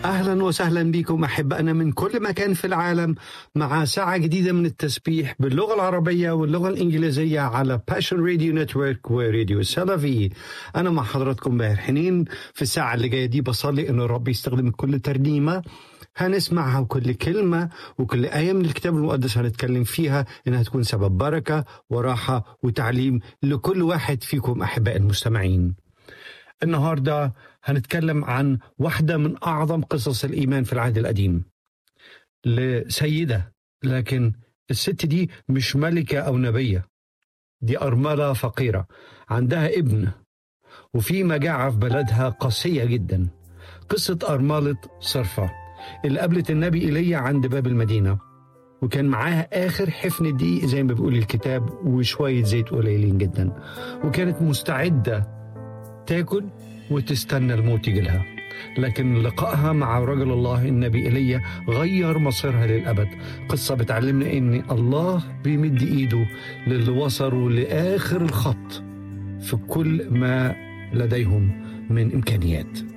اهلا وسهلا بكم احبائنا من كل مكان في العالم مع ساعه جديده من التسبيح باللغه العربيه واللغه الانجليزيه على باشن راديو نتورك وراديو سلفي انا مع حضراتكم باهر حنين في الساعه اللي جايه دي بصلي ان الرب يستخدم كل ترنيمه هنسمعها وكل كلمة وكل آية من الكتاب المقدس هنتكلم فيها إنها تكون سبب بركة وراحة وتعليم لكل واحد فيكم أحباء المستمعين النهارده هنتكلم عن واحدة من أعظم قصص الإيمان في العهد القديم لسيدة لكن الست دي مش ملكة أو نبية دي أرملة فقيرة عندها ابن وفي مجاعة في بلدها قاسية جدا قصة أرملة صرفة اللي قابلت النبي إيليا عند باب المدينة وكان معاها آخر حفن دقيق زي ما بيقول الكتاب وشوية زيت قليلين جدا وكانت مستعدة تاكل وتستنى الموت يجيلها لكن لقائها مع رجل الله النبي ايليا غير مصيرها للابد قصه بتعلمنا ان الله بيمد ايده للي وصلوا لاخر الخط في كل ما لديهم من امكانيات